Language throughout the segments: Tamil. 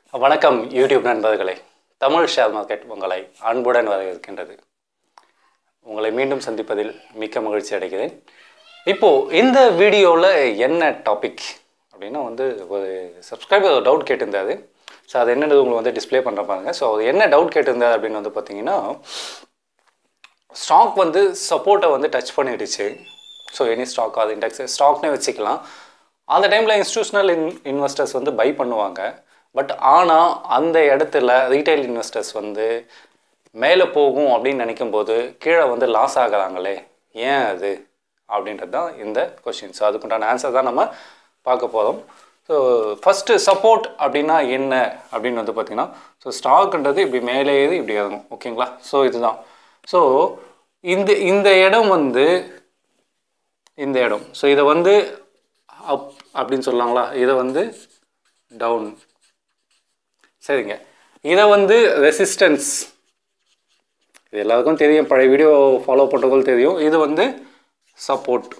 வணக்கம் யூடியூப் நண்பர்களே தமிழ் ஷேர் மார்க்கெட் உங்களை அன்புடன் வரவேற்கின்றது உங்களை மீண்டும் சந்திப்பதில் மிக்க மகிழ்ச்சி அடைகிறேன் இப்போது இந்த வீடியோவில் என்ன டாபிக் அப்படின்னா வந்து ஒரு சப்ஸ்கிரைபர் ஒரு டவுட் கேட்டிருந்தாரு ஸோ அது என்னது உங்களுக்கு வந்து டிஸ்ப்ளே பண்ணுற பாருங்க ஸோ அது என்ன டவுட் கேட்டிருந்தாரு அப்படின்னு வந்து பார்த்தீங்கன்னா ஸ்டாக் வந்து சப்போர்ட்டை வந்து டச் பண்ணிடுச்சு ஸோ எனி ஸ்டாக் அது இண்டெக்ஸ் ஸ்டாக்னே வச்சுக்கலாம் அந்த டைமில் இன்ஸ்டியூஷனல் இன் இன்வெஸ்டர்ஸ் வந்து பை பண்ணுவாங்க பட் ஆனால் அந்த இடத்துல ரீட்டைல் இன்வெஸ்டர்ஸ் வந்து மேலே போகும் அப்படின்னு நினைக்கும் போது கீழே வந்து லாஸ் ஆகுறாங்களே ஏன் அது அப்படின்றது தான் இந்த கொஷின் ஸோ அதுக்குண்டான ஆன்சர் தான் நம்ம பார்க்க போகிறோம் ஸோ ஃபஸ்ட்டு சப்போர்ட் அப்படின்னா என்ன அப்படின்னு வந்து பார்த்திங்கன்னா ஸோ ஸ்டாக்ன்றது இப்படி மேலே ஏறி இப்படி இறங்கும் ஓகேங்களா ஸோ இதுதான் ஸோ இந்த இந்த இடம் வந்து இந்த இடம் ஸோ இதை வந்து அப் அப்படின்னு சொல்லலாங்களா இதை வந்து டவுன் சரிங்க இதை வந்து ரெசிஸ்டன்ஸ் இது எல்லாருக்கும் தெரியும் பழைய வீடியோ ஃபாலோ பண்ணுறவங்களுக்கு தெரியும் இது வந்து சப்போர்ட்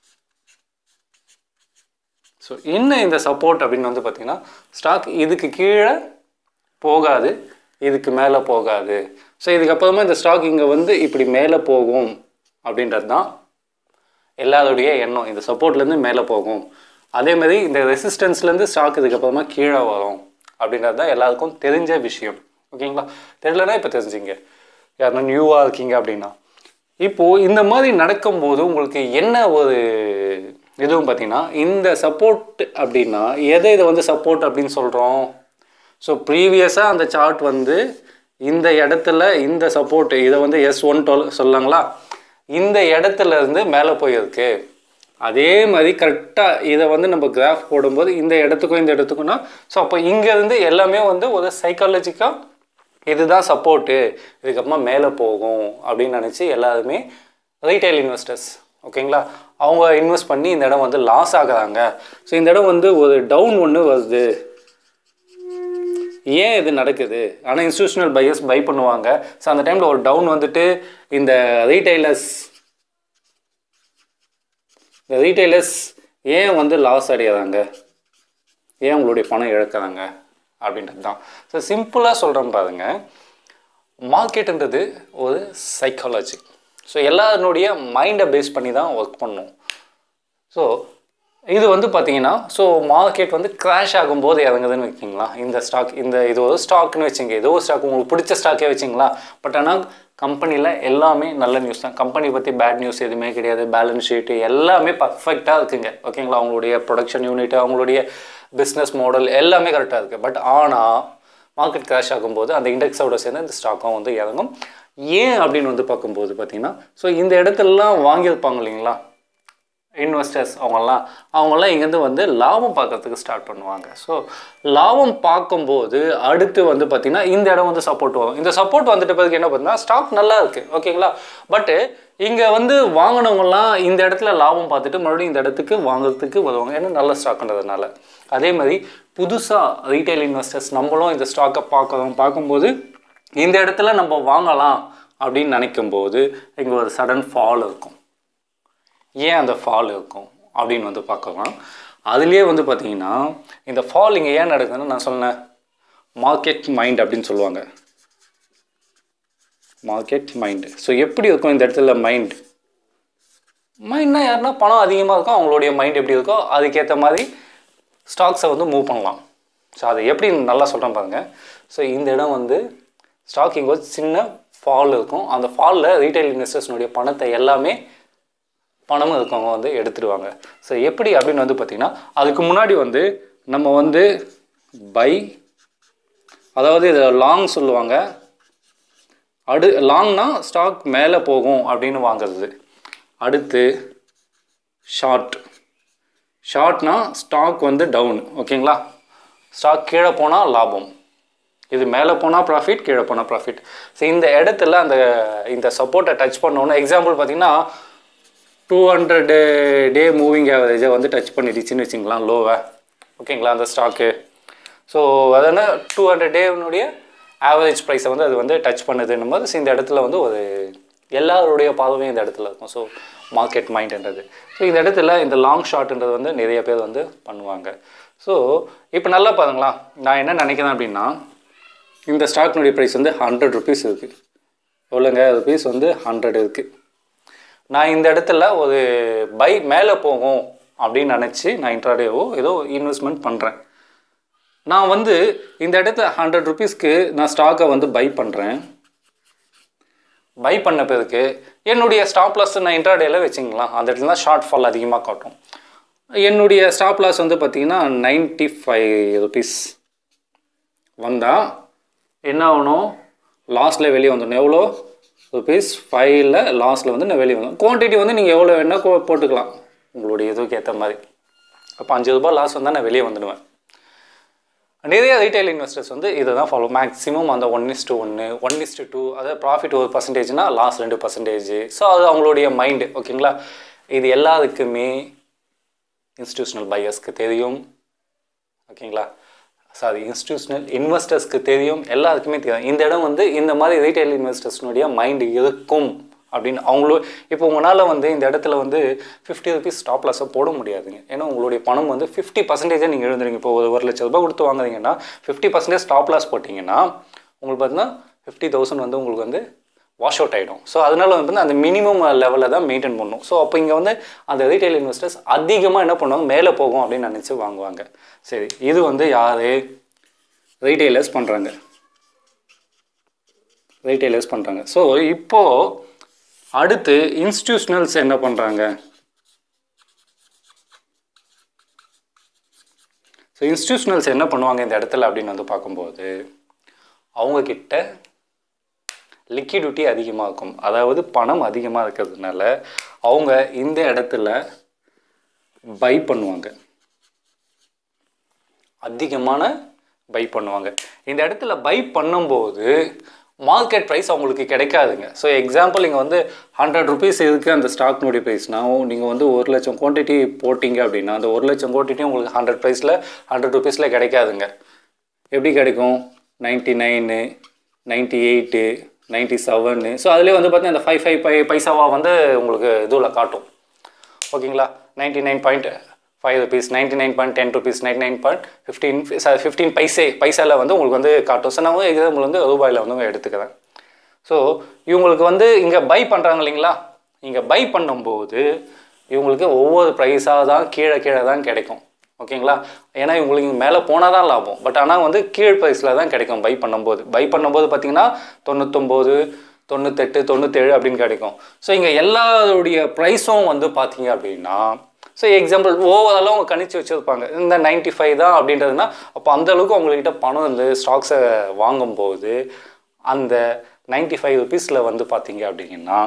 ஸோ என்ன இந்த சப்போர்ட் அப்படின்னு வந்து பார்த்தீங்கன்னா ஸ்டாக் இதுக்கு கீழே போகாது இதுக்கு மேலே போகாது ஸோ இதுக்கப்புறமா இந்த ஸ்டாக் இங்கே வந்து இப்படி மேலே போகும் அப்படின்றது தான் எல்லாருடைய எண்ணம் இந்த சப்போர்ட்லேருந்து மேலே போகும் அதே மாதிரி இந்த ரெசிஸ்டன்ஸ்லேருந்து ஸ்டாக் இதுக்கப்புறமா கீழே வரும் அப்படின்றது தான் எல்லாருக்கும் தெரிஞ்ச விஷயம் ஓகேங்களா தெரியலனா இப்போ தெரிஞ்சுங்க யாருன்னா நியூவாக இருக்கீங்க அப்படின்னா இப்போது இந்த மாதிரி நடக்கும்போது உங்களுக்கு என்ன ஒரு இதுவும் பார்த்தீங்கன்னா இந்த சப்போர்ட் அப்படின்னா எதை இதை வந்து சப்போர்ட் அப்படின்னு சொல்கிறோம் ஸோ ப்ரீவியஸாக அந்த சார்ட் வந்து இந்த இடத்துல இந்த சப்போர்ட் இதை வந்து எஸ் ஒன் டுவெல் சொல்லலாங்களா இந்த இடத்துல இருந்து மேலே போயிருக்கு அதே மாதிரி கரெக்டாக இதை வந்து நம்ம கிராஃப் போடும்போது இந்த இடத்துக்கும் இந்த இடத்துக்கும்னா ஸோ அப்போ இங்கேருந்து எல்லாமே வந்து ஒரு சைக்காலஜிக்காக இதுதான் சப்போர்ட்டு இதுக்கப்புறமா மேலே போகும் அப்படின்னு நினச்சி எல்லாருமே ரீட்டைல் இன்வெஸ்டர்ஸ் ஓகேங்களா அவங்க இன்வெஸ்ட் பண்ணி இந்த இடம் வந்து லாஸ் ஆகுறாங்க ஸோ இந்த இடம் வந்து ஒரு டவுன் ஒன்று வருது ஏன் இது நடக்குது ஆனால் இன்ஸ்டியூஷனல் பையர்ஸ் பை பண்ணுவாங்க ஸோ அந்த டைமில் ஒரு டவுன் வந்துட்டு இந்த ரீட்டைலர்ஸ் இந்த ரீட்டைலர்ஸ் ஏன் வந்து லாஸ் அடையிறாங்க ஏன் உங்களுடைய பணம் இழக்கிறாங்க அப்படின்றது தான் ஸோ சிம்பிளாக சொல்கிறேன் பாருங்க மார்க்கெட்டுன்றது ஒரு சைக்காலஜி ஸோ எல்லாருடைய மைண்டை பேஸ் பண்ணி தான் ஒர்க் பண்ணும் ஸோ இது வந்து பார்த்தீங்கன்னா ஸோ மார்க்கெட் வந்து கிராஷ் ஆகும்போது இறங்குதுன்னு வச்சிங்களா இந்த ஸ்டாக் இந்த இது ஒரு ஸ்டாக்னு வச்சுங்க ஏதோ ஒரு ஸ்டாக் உங்களுக்கு பிடிச்ச ஸ்டாக்கே வச்சிங்களா பட் ஆனால் கம்பெனியில் எல்லாமே நல்ல நியூஸ் தான் கம்பெனி பற்றி பேட் நியூஸ் எதுவுமே கிடையாது பேலன்ஸ் ஷீட்டு எல்லாமே பர்ஃபெக்டாக இருக்குங்க ஓகேங்களா அவங்களுடைய ப்ரொடக்ஷன் யூனிட் அவங்களுடைய பிஸ்னஸ் மாடல் எல்லாமே கரெக்டாக இருக்குது பட் ஆனால் மார்க்கெட் கிராஷ் ஆகும்போது அந்த இண்டெக்ஸோட சேர்ந்து இந்த ஸ்டாக்கும் வந்து இறங்கும் ஏன் அப்படின்னு வந்து பார்க்கும்போது பார்த்தீங்கன்னா ஸோ இந்த இடத்துலலாம் வாங்கியிருப்பாங்க இல்லைங்களா இன்வெஸ்டர்ஸ் அவங்கெல்லாம் அவங்கெல்லாம் இங்கேருந்து வந்து லாபம் பார்க்கறதுக்கு ஸ்டார்ட் பண்ணுவாங்க ஸோ லாபம் பார்க்கும்போது அடுத்து வந்து பார்த்திங்கன்னா இந்த இடம் வந்து சப்போர்ட் வரும் இந்த சப்போர்ட் வந்துட்டு பிறகு என்ன பார்த்தீங்கன்னா ஸ்டாக் நல்லா இருக்குது ஓகேங்களா பட்டு இங்கே வந்து வாங்கினவங்கலாம் இந்த இடத்துல லாபம் பார்த்துட்டு மறுபடியும் இந்த இடத்துக்கு வாங்குறதுக்கு வருவாங்க ஏன்னா நல்ல ஸ்டாக்ன்றதுனால அதே மாதிரி புதுசாக ரீட்டைல் இன்வெஸ்டர்ஸ் நம்மளும் இந்த ஸ்டாக்கை பார்க்குறோம் பார்க்கும்போது இந்த இடத்துல நம்ம வாங்கலாம் அப்படின்னு நினைக்கும்போது இங்கே ஒரு சடன் ஃபால் இருக்கும் ஏன் அந்த ஃபால் இருக்கும் அப்படின்னு வந்து பார்க்கலாம் அதுலேயே வந்து பார்த்தீங்கன்னா இந்த ஃபால் இங்கே ஏன் நடக்குதுன்னு நான் சொன்னேன் மார்க்கெட் மைண்ட் அப்படின்னு சொல்லுவாங்க மார்க்கெட் மைண்டு ஸோ எப்படி இருக்கும் இந்த இடத்துல மைண்ட் மைண்ட்னா யாருன்னா பணம் அதிகமாக இருக்கும் அவங்களுடைய மைண்ட் எப்படி இருக்கோ அதுக்கேற்ற மாதிரி ஸ்டாக்ஸை வந்து மூவ் பண்ணலாம் ஸோ அது எப்படி நல்லா சொல்கிறேன் பாருங்கள் ஸோ இந்த இடம் வந்து ஸ்டாக் இங்கே ஒரு சின்ன ஃபால் இருக்கும் அந்த ஃபாலில் ரீட்டைல் இன்வெஸ்டர்ஸ்னுடைய பணத்தை எல்லாமே பணமும் இருக்கவங்க வந்து எடுத்துடுவாங்க ஸோ எப்படி அப்படின்னு வந்து பார்த்திங்கன்னா அதுக்கு முன்னாடி வந்து நம்ம வந்து பை அதாவது இதை லாங் சொல்லுவாங்க அடு லாங்னா ஸ்டாக் மேலே போகும் அப்படின்னு வாங்குறது அடுத்து ஷார்ட் ஷார்ட்னா ஸ்டாக் வந்து டவுன் ஓகேங்களா ஸ்டாக் கீழே போனால் லாபம் இது மேலே போனால் ப்ராஃபிட் கீழே போனால் ப்ராஃபிட் ஸோ இந்த இடத்துல அந்த இந்த சப்போர்ட்டை டச் பண்ணோன்னா எக்ஸாம்பிள் பார்த்தீங்கன்னா டூ ஹண்ட்ரட் டே மூவிங் ஆவரேஜை வந்து டச் பண்ணிடுச்சுன்னு வச்சுங்களா லோவை ஓகேங்களா அந்த ஸ்டாக்கு ஸோ அதனால் டூ ஹண்ட்ரட் டேனுடைய ஆவரேஜ் ப்ரைஸை வந்து அது வந்து டச் பண்ணுதுன்னும் போது இந்த இடத்துல வந்து ஒரு எல்லாருடைய பார்வையும் இந்த இடத்துல இருக்கும் ஸோ மார்க்கெட் மைண்டுன்றது ஸோ இந்த இடத்துல இந்த லாங் ஷார்ட்ன்றது வந்து நிறைய பேர் வந்து பண்ணுவாங்க ஸோ இப்போ நல்லா பாருங்களா நான் என்ன நினைக்கிறேன் அப்படின்னா இந்த ஸ்டாக்னுடைய ப்ரைஸ் வந்து ஹண்ட்ரட் ருபீஸ் இருக்குது எவ்வளோங்க ருபீஸ் வந்து ஹண்ட்ரட் இருக்குது நான் இந்த இடத்துல ஒரு பை மேலே போகும் அப்படின்னு நினச்சி நான் இன்ட்ராடேவோ ஏதோ இன்வெஸ்ட்மெண்ட் பண்ணுறேன் நான் வந்து இந்த இடத்துல ஹண்ட்ரட் ருபீஸ்க்கு நான் ஸ்டாக்கை வந்து பை பண்ணுறேன் பை பண்ண பிறகு என்னுடைய ஸ்டாப் லாஸ் நான் இன்ட்ராடேல வச்சுக்கலாம் அந்த இடத்துல தான் ஷார்ட் ஃபால் அதிகமாக காட்டும் என்னுடைய ஸ்டாப் லாஸ் வந்து பார்த்தீங்கன்னா நைன்ட்டி ஃபைவ் ருபீஸ் வந்தால் என்ன ஆகணும் லாஸ்ட்டில் வெளியே வந்துடணும் எவ்வளோ ருபீஸ் ஃபைவ்ல லாஸ்ட்டில் வந்து நான் வெளியே வந்தோம் குவான்டிட்டி வந்து நீங்கள் எவ்வளோ வேணால் கோ- போட்டுக்கலாம் உங்களுடைய இதுக்கு ஏற்ற மாதிரி அப்போ அஞ்சு ரூபாய் லாஸ் வந்தால் நான் வெளியே வந்துடுவேன் நிறைய ரீட்டைல் இன்வெஸ்டர்ஸ் வந்து இதை தான் ஃபாலோ மேக்ஸிமம் அந்த ஒன் இஸ் டு ஒன்று ஒன் இஸ் டு டூ அதாவது ப்ராஃபிட் ஒரு பர்சன்டேஜ்னா லாஸ் ரெண்டு பர்சன்டேஜ் ஸோ அது அவங்களுடைய மைண்டு ஓகேங்களா இது எல்லாத்துக்குமே இன்ஸ்டியூஷனல் பையர்ஸ்க்கு தெரியும் ஓகேங்களா சாரி இன்ஸ்டியூஷனல் இன்வெஸ்டர்ஸ்க்கு தெரியும் எல்லாருக்குமே தெரியும் இந்த இடம் வந்து இந்த மாதிரி ரீட்டைல் இன்வெஸ்டர்ஸ்னுடைய மைண்டு இருக்கும் அப்படின்னு அவங்களும் இப்போ உங்களால் வந்து இந்த இடத்துல வந்து ஃபிஃப்டி ருபீஸ் ஸ்டாப் லாஸை போட முடியாதுங்க ஏன்னா உங்களுடைய பணம் வந்து ஃபிஃப்டி பர்சன்டேஜாக நீங்கள் எழுதுறீங்க இப்போ ஒரு ஒரு லட்ச ரூபாய் கொடுத்து வாங்குறீங்கன்னா ஃபிஃப்டி பர்சன்டேஜ் ஸ்டாப் லாஸ் போட்டிங்கன்னா உங்களுக்கு பார்த்தீங்கன்னா ஃபிஃப்டி தௌசண்ட் வந்து உங்களுக்கு வந்து வாஷ் அவுட் ஆகிடும் ஸோ அதனால வந்து அந்த மினிமம் லெவலில் தான் மெயின்டைன் பண்ணும் ஸோ அப்போ இங்கே வந்து அந்த ரீட்டைல் இன்வெஸ்டர்ஸ் அதிகமாக என்ன பண்ணுவாங்க மேலே போகும் அப்படின்னு நினச்சி வாங்குவாங்க சரி இது வந்து யார் ரீட்டைலர்ஸ் பண்ணுறாங்க ரீட்டைலர்ஸ் பண்ணுறாங்க ஸோ இப்போது அடுத்து இன்ஸ்டியூஷனல்ஸ் என்ன பண்ணுறாங்க ஸோ இன்ஸ்டியூஷனல்ஸ் என்ன பண்ணுவாங்க இந்த இடத்துல அப்படின்னு வந்து பார்க்கும்போது அவங்கக்கிட்ட லிக்விடிட்டி அதிகமாக இருக்கும் அதாவது பணம் அதிகமாக இருக்கிறதுனால அவங்க இந்த இடத்துல பை பண்ணுவாங்க அதிகமான பை பண்ணுவாங்க இந்த இடத்துல பை பண்ணும்போது மார்க்கெட் ப்ரைஸ் அவங்களுக்கு கிடைக்காதுங்க ஸோ எக்ஸாம்பிள் இங்கே வந்து ஹண்ட்ரட் ருபீஸ் இருக்குது அந்த ஸ்டாக்னுடைய ப்ரைஸ்னா நீங்கள் வந்து ஒரு லட்சம் குவான்டிட்டி போட்டிங்க அப்படின்னா அந்த ஒரு லட்சம் குவான்டிட்டி உங்களுக்கு ஹண்ட்ரட் ப்ரைஸில் ஹண்ட்ரட் ருபீஸில் கிடைக்காதுங்க எப்படி கிடைக்கும் ninety nine ninety eight ninety seven so அதுலேயே வந்து பார்த்தீங்கன்னா இந்த ஃபைவ் ஃபைவ் பை பைசாவாக வந்து உங்களுக்கு இதுவில் காட்டும் ஓகேங்களா ninety nine point five rupees ninety nine point ten rupees ninety nine point fifteen fifteen paise பைசாவில் வந்து உங்களுக்கு வந்து காட்டும் ஸோ நான் வந்து எக்ஸாம்பிள் வந்து ரூபாயில் வந்து எடுத்துக்கிறேன் ஸோ இவங்களுக்கு வந்து இங்கே பை பண்ணுறாங்க இல்லைங்களா இங்கே பை பண்ணும்போது இவங்களுக்கு ஒவ்வொரு ப்ரைஸாக தான் கீழே கீழே தான் கிடைக்கும் ஓகேங்களா ஏன்னா இவங்களுக்கு மேலே போனால் தான் லாபம் பட் ஆனால் வந்து கீழ் ப்ரைஸில் தான் கிடைக்கும் பை பண்ணும்போது பை பண்ணும்போது பார்த்தீங்கன்னா தொண்ணூத்தொம்போது தொண்ணூத்தெட்டு தொண்ணூத்தேழு அப்படின்னு கிடைக்கும் ஸோ இங்கே எல்லாருடைய ப்ரைஸும் வந்து பார்த்தீங்க அப்படின்னா ஸோ எக்ஸாம்பிள் ஓவராலாக அவங்க கணிச்சு வச்சுருப்பாங்க இந்த 95 ஃபைவ் தான் அப்படின்றதுனா அப்போ அந்த அளவுக்கு அவங்கக்கிட்ட பணம் இந்த ஸ்டாக்ஸை வாங்கும்போது அந்த 95 ஃபைவ் ருபீஸில் வந்து பார்த்தீங்க அப்படின்னா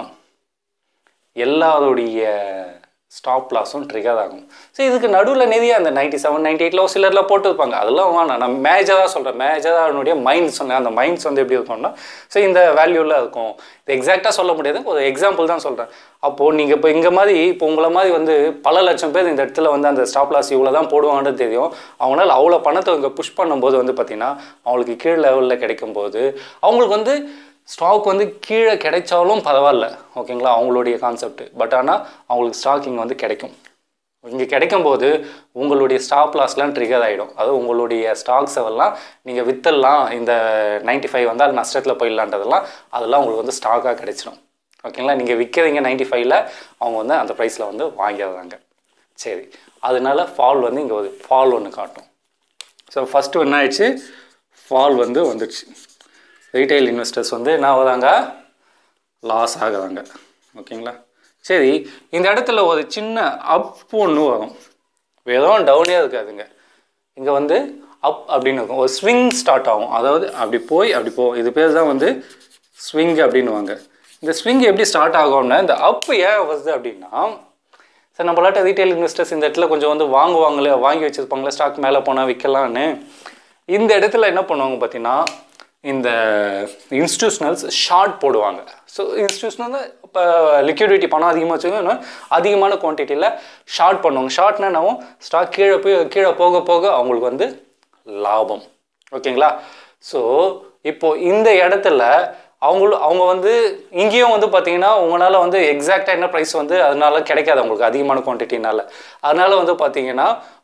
எல்லாருடைய ஸ்டாப் லாஸும் ட்ரிகர் ஆகும் ஸோ இதுக்கு நடுவில் நிறைய அந்த நைன்டி செவன் நைன்டி எயிட்டில் சிலர்லாம் போட்டுருப்பாங்க அதெல்லாம் வேணாம் நான் மேஜராக சொல்கிறேன் மேஜராக அவனுடைய மைண்ட் சொன்னேன் அந்த மைண்ட்ஸ் வந்து எப்படி இருக்கும்னா ஸோ இந்த வேல்யூவில் இருக்கும் இது எக்ஸாக்டாக சொல்ல முடியாது ஒரு எக்ஸாம்பிள் தான் சொல்கிறேன் அப்போது நீங்கள் இப்போ இங்கே மாதிரி இப்போ உங்களை மாதிரி வந்து பல லட்சம் பேர் இந்த இடத்துல வந்து அந்த ஸ்டாப் லாஸ் இவ்வளோ தான் போடுவாங்கன்னு தெரியும் அவங்களால அவ்வளோ பணத்தை இங்கே புஷ் பண்ணும்போது வந்து பார்த்திங்கன்னா அவங்களுக்கு கீழ் லெவலில் கிடைக்கும்போது அவங்களுக்கு வந்து ஸ்டாக் வந்து கீழே கிடைச்சாலும் பரவாயில்ல ஓகேங்களா அவங்களுடைய கான்செப்ட் பட் ஆனால் அவங்களுக்கு ஸ்டாக் இங்கே வந்து கிடைக்கும் இங்கே கிடைக்கும்போது உங்களுடைய ஸ்டாப் லாஸ்லாம் ட்ரிகர் ஆகிடும் அது உங்களுடைய ஸ்டாக்ஸ் எல்லாம் நீங்கள் வித்தரலாம் இந்த 95 ஃபைவ் வந்தால் நஷ்டத்தில் போயிடலான்றதெல்லாம் அதெல்லாம் உங்களுக்கு வந்து ஸ்டாக்காக கிடைச்சிடும் ஓகேங்களா நீங்கள் விற்கிறீங்க 95 ஃபைவ்ல அவங்க வந்து அந்த ப்ரைஸில் வந்து வாங்கிடுறாங்க சரி அதனால ஃபால் வந்து இங்கே ஒரு ஃபால் ஒன்று காட்டும் ஸோ ஃபஸ்ட்டு என்ன ஆயிடுச்சு ஃபால் வந்து வந்துடுச்சு ரீட்டைல் இன்வெஸ்டர்ஸ் வந்து என்ன ஆகுறாங்க லாஸ் ஆகுறாங்க ஓகேங்களா சரி இந்த இடத்துல ஒரு சின்ன அப் ஒன்று வரும் வெறும் டவுனே இருக்காதுங்க இங்கே வந்து அப் அப்படின்னு இருக்கும் ஒரு ஸ்விங் ஸ்டார்ட் ஆகும் அதாவது அப்படி போய் அப்படி போ இது பேர் தான் வந்து ஸ்விங் அப்படின்னுவாங்க இந்த ஸ்விங் எப்படி ஸ்டார்ட் ஆகும்னா இந்த அப் ஏன் வருது அப்படின்னா சார் நம்மளாட்ட ரீட்டைல் இன்வெஸ்டர்ஸ் இந்த இடத்துல கொஞ்சம் வந்து வாங்குவாங்களே வாங்கி வச்சுருப்பாங்களே ஸ்டாக் மேலே போனால் விற்கலான்னு இந்த இடத்துல என்ன பண்ணுவாங்க பார்த்தீங்கன்னா இந்த இன்ஸ்டியூஷனல்ஸ் ஷார்ட் போடுவாங்க ஸோ இன்ஸ்டியூஷனல் இப்போ லிக்விடிட்டி பணம் அதிகமாக வச்சுக்கோங்க அதிகமான குவான்டிட்டியில் ஷார்ட் பண்ணுவாங்க ஷார்ட்னா என்னவும் ஸ்டாக் கீழே போய் கீழே போக போக அவங்களுக்கு வந்து லாபம் ஓகேங்களா ஸோ இப்போ இந்த இடத்துல அவங்களும் அவங்க வந்து இங்கேயும் வந்து பார்த்தீங்கன்னா உங்களால் வந்து எக்ஸாக்டாக என்ன ப்ரைஸ் வந்து அதனால கிடைக்காது அவங்களுக்கு அதிகமான குவான்டிட்டினால அதனால வந்து பார்த்தீங்கன்னா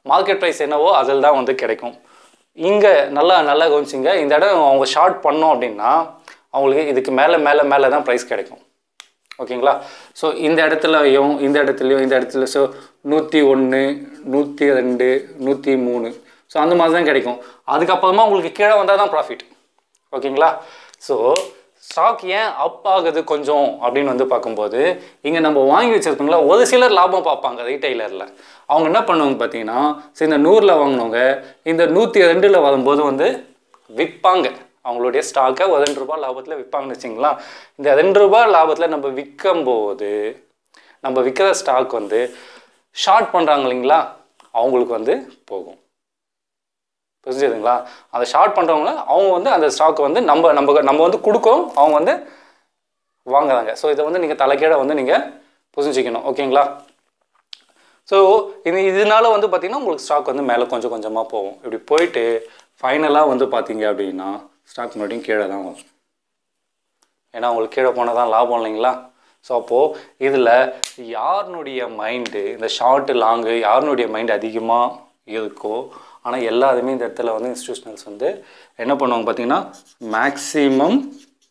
மார்க்கெட் ப்ரைஸ் என்னவோ அதில் தான் வந்து கிடைக்கும் இங்கே நல்லா நல்லா கவனிச்சிங்க இந்த இடம் அவங்க ஷார்ட் பண்ணோம் அப்படின்னா அவங்களுக்கு இதுக்கு மேலே மேலே மேலே தான் ப்ரைஸ் கிடைக்கும் ஓகேங்களா ஸோ இந்த இடத்துலையும் இந்த இடத்துலையும் இந்த இடத்துல ஸோ நூற்றி ஒன்று நூற்றி ரெண்டு நூற்றி மூணு ஸோ அந்த மாதிரி தான் கிடைக்கும் அதுக்கப்புறமா உங்களுக்கு கீழே வந்தால் தான் ப்ராஃபிட் ஓகேங்களா ஸோ ஸ்டாக் ஏன் அப் ஆகுது கொஞ்சம் அப்படின்னு வந்து பார்க்கும்போது இங்கே நம்ம வாங்கி வச்சிருப்போங்களா ஒரு சிலர் லாபம் பார்ப்பாங்க ரீட்டைலரில் அவங்க என்ன பண்ணுவாங்க பார்த்தீங்கன்னா ஸோ இந்த நூறில் வாங்கினவங்க இந்த நூற்றி ரெண்டில் வரும்போது வந்து விற்பாங்க அவங்களுடைய ஸ்டாக்கை ஒரு ரெண்டு ரூபாய் லாபத்தில் விற்பாங்கன்னு வச்சிங்களா இந்த ரெண்டு ரூபாய் லாபத்தில் நம்ம விற்கும் போது நம்ம விற்கிற ஸ்டாக் வந்து ஷார்ட் பண்ணுறாங்க இல்லைங்களா அவங்களுக்கு வந்து போகும் புரிஞ்சுதுங்களா அதை ஷார்ட் பண்ணுறவங்கள அவங்க வந்து அந்த ஸ்டாக் வந்து நம்ம நம்ம நம்ம வந்து கொடுக்குறோம் அவங்க வந்து வாங்குறாங்க ஸோ இதை வந்து நீங்கள் தலைக்கீழ வந்து நீங்கள் புரிஞ்சுக்கணும் ஓகேங்களா ஸோ இது இதனால வந்து பார்த்தீங்கன்னா உங்களுக்கு ஸ்டாக் வந்து மேலே கொஞ்சம் கொஞ்சமாக போகும் இப்படி போயிட்டு ஃபைனலாக வந்து பார்த்தீங்க அப்படின்னா ஸ்டாக் மறுபடியும் கீழே தான் வரும் ஏன்னா உங்களுக்கு கீழே போனால் தான் லாபம் இல்லைங்களா ஸோ அப்போது இதில் யாருனுடைய மைண்டு இந்த ஷார்ட்டு லாங்கு யாருனுடைய மைண்டு அதிகமாக இருக்கோ ஆனால் எல்லாருமே இந்த இடத்துல வந்து இன்ஸ்டியூஷனல்ஸ் வந்து என்ன பண்ணுவாங்க பார்த்தீங்கன்னா மேக்ஸிமம்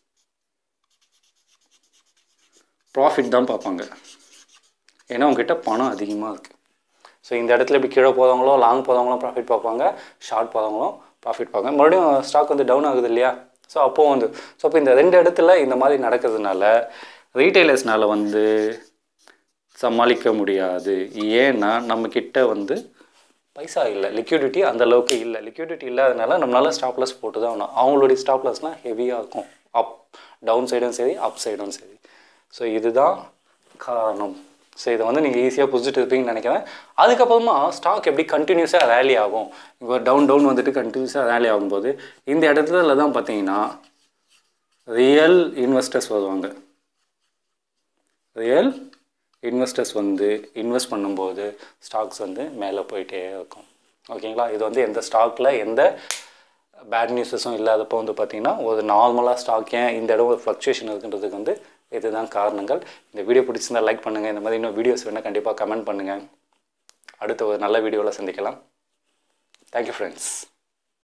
ப்ராஃபிட் தான் பார்ப்பாங்க ஏன்னா உங்ககிட்ட பணம் அதிகமாக இருக்குது ஸோ இந்த இடத்துல இப்படி கீழே போதவங்களோ லாங் போதவங்களும் ப்ராஃபிட் பார்ப்பாங்க ஷார்ட் போதவங்களும் ப்ராஃபிட் பார்ப்பாங்க மறுபடியும் ஸ்டாக் வந்து டவுன் ஆகுது இல்லையா ஸோ அப்போது வந்து ஸோ இப்போ இந்த ரெண்டு இடத்துல இந்த மாதிரி நடக்கிறதுனால ரீட்டைலர்ஸ்னால வந்து சமாளிக்க முடியாது ஏன்னா நம்மக்கிட்ட வந்து பைசா இல்லை லிக்யூடிட்டி அந்த அளவுக்கு இல்லை லிக்யூடிட்டி இல்லாதனால நம்மளால ஸ்டாப்லஸ் போட்டு தான் ஆகணும் அவங்களுடைய ஸ்டாப்லஸ்லாம் ஹெவியாக இருக்கும் அப் டவுன் சைடும் சரி அப் சைடும் சரி ஸோ இதுதான் காரணம் ஸோ இதை வந்து நீங்கள் ஈஸியாக புரிஞ்சுட்டு இருப்பீங்கன்னு நினைக்கிறேன் அதுக்கப்புறமா ஸ்டாக் எப்படி கண்டினியூஸாக ரேலி ஆகும் இப்போ டவுன் டவுன் வந்துட்டு கண்டினியூஸாக ரேலி ஆகும்போது இந்த இடத்துல தான் பார்த்தீங்கன்னா ரியல் இன்வெஸ்டர்ஸ் வருவாங்க ரியல் இன்வெஸ்டர்ஸ் வந்து இன்வெஸ்ட் பண்ணும்போது ஸ்டாக்ஸ் வந்து மேலே போயிட்டே இருக்கும் ஓகேங்களா இது வந்து எந்த ஸ்டாக்கில் எந்த பேட் நியூஸஸும் இல்லாதப்போ வந்து பார்த்தீங்கன்னா ஒரு நார்மலாக ஸ்டாக் ஏன் இந்த இடம் ஒரு ஃப்ளக்சுவேஷன் இருக்குன்றதுக்கு வந்து இதுதான் காரணங்கள் இந்த வீடியோ பிடிச்சிருந்தா லைக் பண்ணுங்கள் இந்த மாதிரி இன்னும் வீடியோஸ் வேணால் கண்டிப்பாக கமெண்ட் பண்ணுங்கள் அடுத்த ஒரு நல்ல வீடியோவில் சந்திக்கலாம் தேங்க்யூ ஃப்ரெண்ட்ஸ்